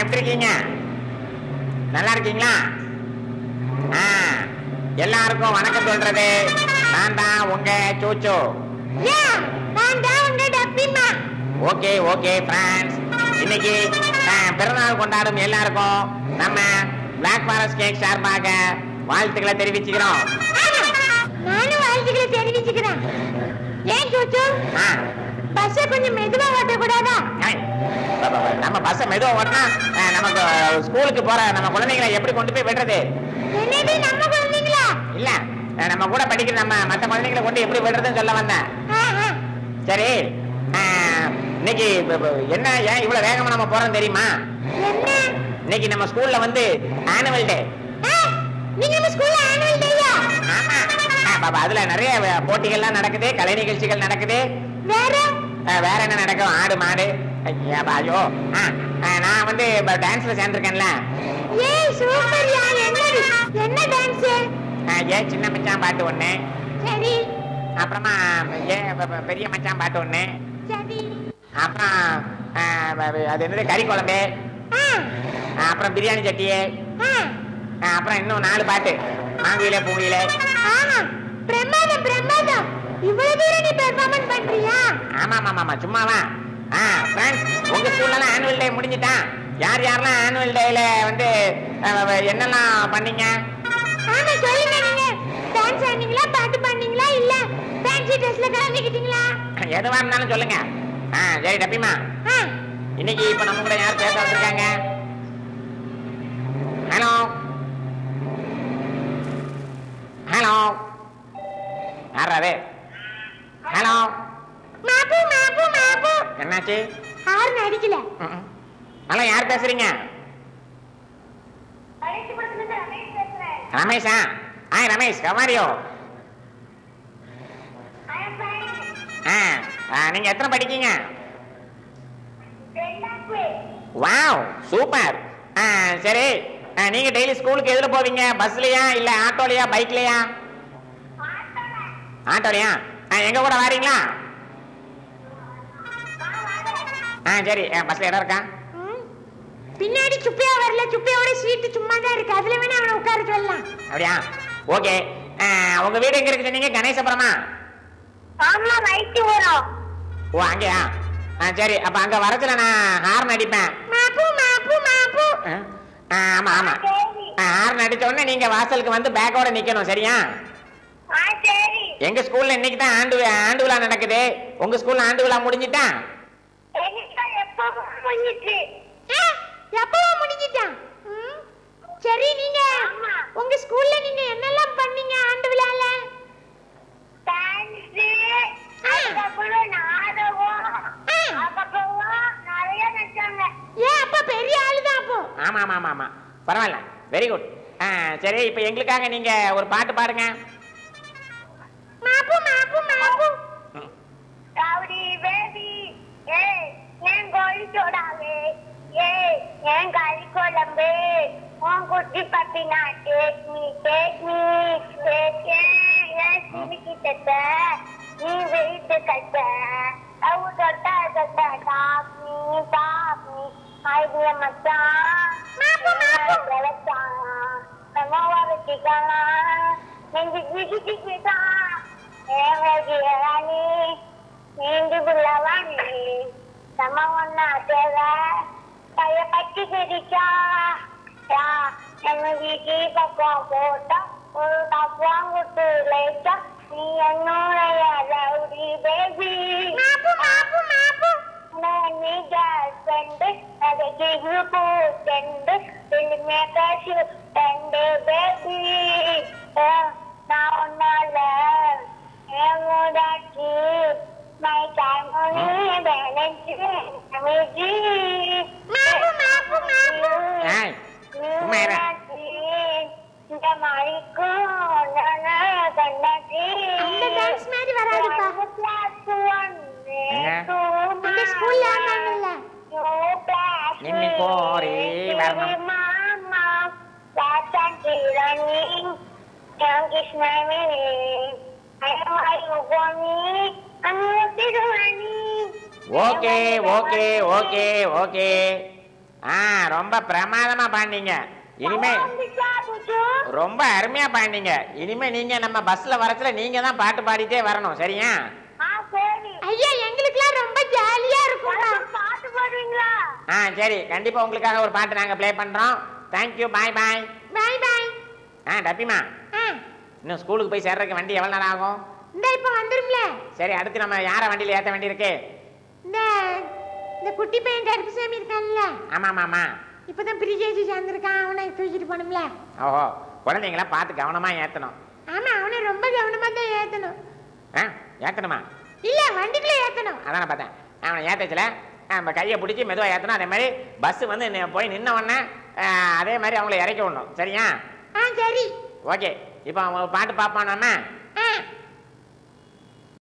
எப்படி இருக்கீங்க நல்லா இருக்கீங்களா ஆ எல்லாருக்கும் வணக்கம் சொல்றது நான் தான் உங்க சூச்சு நான் தான் உங்க டப்பிமா ஓகே ஓகே ஃப்ரெண்ட்ஸ் இன்னைக்கு ஆ, பிறந்தநாள் கொண்டாடும் எல்லாருக்கும் நம்ம பிளாக் ஃபாரஸ்ட் கேக் சார்பாக வாழ்த்துக்களை தெரிவிச்சுக்கிறோம் நானும் வாழ்த்துக்களை தெரிவிச்சுக்கிறேன் ஏன் சூச்சு ஆ, பஸ்ஸை கொஞ்சம் மெதுவா ஓட்டக்கூடாதா ஏய், ப- ப- ப- நம்ம பஸ்ஸை மெதுவா ஓட்டினா ஆ, நமக்கு ஸ்கூலுக்கு போற நம்ம குழந்தைங்களை எப்படி கொண்டு போய் விடுறது என்னது நம்ம குழந்தைங்களா இல்ல ஆ, நம்ம கூட படிக்கிற நம்ம மத்த குழந்தைங்களை கொண்டு எப்படி விடுறதுன்னு சொல்ல வந்தேன் ஆ, ஆ. சரி ஆ, இன்னைக்கு ப- ப- என்ன ஏன் இவ்வளவு வேகமா நம்ம போறோம் தெரியுமா என்ன இன்னைக்கு நம்ம ஸ்கூல்ல வந்து ஆனுவல் டே ஆ, நீங்க நம்ம ஸ்கூல்ல ஆனுவல் டேயா ஆமா ஆ, பாப்பா அதுல நிறைய வே- போட்டிகள்லாம் நடக்குது கலை நிகழ்ச்சிகள் நடக்குது வேற ஆ, வேற என்ன நடக்கும் ஆடு மாடு ஐயா, பா, ஐயோ ஆ, ஆ, நான் வந்து டான்ஸ்ல சேர்ந்திருக்கேன்ல ஏய் சூப்பர்யா என்னது என்ன டான்ஸ் ஆ, ஏ சின்ன மச்சான் பாட்டு ஒண்ணு சரி அப்புறமா ஏ ப- ப- பெரிய மச்சான் பாட்டு ஒண்ணு சரி அப்புறம் ஆ, ப- ப- அது என்னது கறி குழம்பு ஆ ஆ, அப்புறம் பிரியாணி சட்டியே ஆ ஆ, அப்புறம் இன்னும் நாலு பாட்டு மாங்குயில பூவியில ஆமா பிரமாதம் பிரமாதம் இவ்வளவு தூரம் நீ பெர்ஃபார்மன்ஸ் பண்றியா ஆமா ஆமா ஆமா சும்மாவா ஆ ஃப்ரெண்ட்ஸ் உங்க ஸ்கூல்லலாம் ஆனுவல் டே முடிஞ்சிட்டான் யார் யாரெல்லாம் ஆனுவல் டேல வந்து அஹ், அஹ், என்னெல்லாம் பண்ணீங்க ஆமா சொல்லுங்க நீங்க டான்ஸ் ஆடுனீங்களா பாட்டு பாடுனீங்களா இல்ல ஃபேன்சி ட்ரெஸ்ல கலந்துக்கிட்டீங்களா எதுவா இருந்தாலும் சொல்லுங்க ஆ சரி டப்பிமா ஆ இன்னைக்கு இப்ப நம்ம கூட யார் பேச வந்திருக்காங்க ஹலோ ஹலோ யார் அது ஹலோ மாப்பு மாப்பு மாப்பு என்னாச்சு ஹார்ன் அடிக்கல ம்ம். ஹலோ யார் பேசுறீங்க ரமேஷா ஹாய் ரமேஷ் கமாரியோ ஆ ஆ, நீங்க எத்தனை படிக்கீங்க வாவ் சூப்பர் ஆ சரி ஆ, நீங்க டெய்லி ஸ்கூலுக்கு எதுல போவீங்க பஸ்லயா இல்ல ஆட்டோலயா பைக்லயா ஆட்டோலயா ஆ, எங்க கூட வாரீங்களா ஆ சரி ஆ, பஸ்ல இடம் இருக்கா ம். பின்னாடி சுப்பையா வரல சுப்பையோட சீட்டு சும்மா தான் இருக்கு அதுல வேணா அவனை உட்கார சொல்லலாம் அப்படியா ஓகே உங்க வீடு எங்க இருக்கு சொன்னீங்க கணேசபுரமா ஆமா ரைட்டு வரும் ஓ அங்கயா ஆ சரி அப்ப அங்க வரதுல நான் ஹார்ன் அடிப்பேன் மாப்பு மாப்பு மாப்பு ஆ, ஆ, ஆமா ஆமா ஆ, ஹார்ன் அடிச்ச உடனே நீங்க வாசலுக்கு வந்து பேக்கோட நிக்கணும் சரியா ஆ சரி எங்க ஸ்கூல்ல இன்னைக்கு தான் ஆண்டு ஆண்டு விழா நடக்குது உங்க ஸ்கூல்ல ஆண்டு விழா முடிஞ்சிட்டா எப்போ முடிஞ்சிச்சு எப்பவும் முடிஞ்சிட்டான் ம். சரி நீங்க உங்க ஸ்கூல்ல நீங்க என்னெல்லாம் பண்ணீங்க ஆண்டு விழால டான்ஸ் அதுக்கப்புறம் நாடகம் அதுக்கப்புறம் நிறைய நடிச்சாங்க ஏன் அப்பா பெரிய ஆளு தான் அப்போ ஆமா ஆமா ஆமா ஆமா பரவாயில்ல வெரி குட் சரி இப்போ எங்களுக்காக நீங்க ஒரு பாட்டு பாடுங்க மாப்பு மாப்பு மாப்பு ம். ரவுடி பேபி ஏய் என் கோழி சோடாவே ஏய் என் கறி குழம்பு உன் குட்டி பப்பி நான் take me take me take என் சினிக்கு தத்த நீ வெயிட்டு கட்ட அவு தொட்ட தொட்ட top me top me idea மச்சான் மாப்பு, மாப்பு. வெளச்சான் நம்ம வரச்சிக்கலாம் நெஞ்சு ஜிகி ஜிகிதான் ஏன் வேகியராணி நீண்டு புள்ளவாணி நம்ம ஒன்னா தேவை கைய பட்டி சிரிச்சா யா நம்ம வீட்டு பக்கம் போட்டா ஒரு கப்பம் குட்டு லைட்டா நீ என்னுடைய ரவுடி பேபி மாப்பு மாப்பு மாப்பு நீ girlfriend அதை give you பூச்செண்டு திரும்பிய பேசி ரெண்டு பேபி நான் ஒன்னால என் மூடாச்சு மை டைம் பேலன்ஸ் அமைதி மாப்பு மாப்பு மாப்பு ஏய், சும்மா இரு. இந்த மணிக்கும் கண்ணாச்சி அந்த டான்ஸ் மாதிரி வராதுப்பா இந்த ஸ்கூல்ல ஆனாங்கல்ல நின்னு போரி வரணும். ஓகே ஓகே ஓகே ஓகே ஆ ரொம்ப பிரமாதமா பாடினீங்க இனிமே வந்துச்சா புட்டு ரொம்ப அருமையா பாடினீங்க இனிமே நீங்க நம்ம பஸ்ல வரத்துல நீங்க தான் பாட்டு பாடிட்டே வரணும் சரியா ஆ சரி ஐயா எங்களுக்குலாம் ரொம்ப ஜாலியா இருக்கும்டா எனக்கு பாட்டு போடுவீங்களா ஆ சரி கண்டிப்பா உங்களுக்காக ஒரு பாட்டு நாங்க ப்ளே பண்றோம் தேங்க்யூ பாய் பாய் பாய் பாய் ஆ டப்பிமா ஆ இன்னும் ஸ்கூலுக்கு போய் சேர்றதுக்கு வண்டி எவ்வளவு நேரம் ஆகும் இந்த இப்ப வந்துரும்ல சரி அடுத்து நம்ம யார வண்டியில ஏத்த வேண்டியிருக்கு இந்த இந்த குட்டி பையன் கருப்புசாமி இருக்கான்ல ஆமா ஆமா இப்பதான் பிரிகேஜி சேர்ந்திருக்கான் அவனை தூக்கிட்டு போகணும்ல ஓஹோ குழந்தைங்கள பார்த்து கவனமா ஏத்தணும் ஆமா அவனை ரொம்ப கவனமா தான் ஏத்தணும் ஆ ஏத்தணுமா இல்ல வண்டிக்குள்ள ஏத்தணும் அதான் நான் பார்த்தேன் அவனை ஏத்தச்சுல நம்ம கையை பிடிச்சி மெதுவாக ஏற்றணும் அதே மாதிரி பஸ் வந்து நி- போய் நின்ன உடனே ஆ, அதே மாதிரி அவங்கள இறக்கி விடணும் சரியா ஆ சரி ஓகே இப்போ அவன் ஒரு பாட்டு பார்ப்பான் நம்ம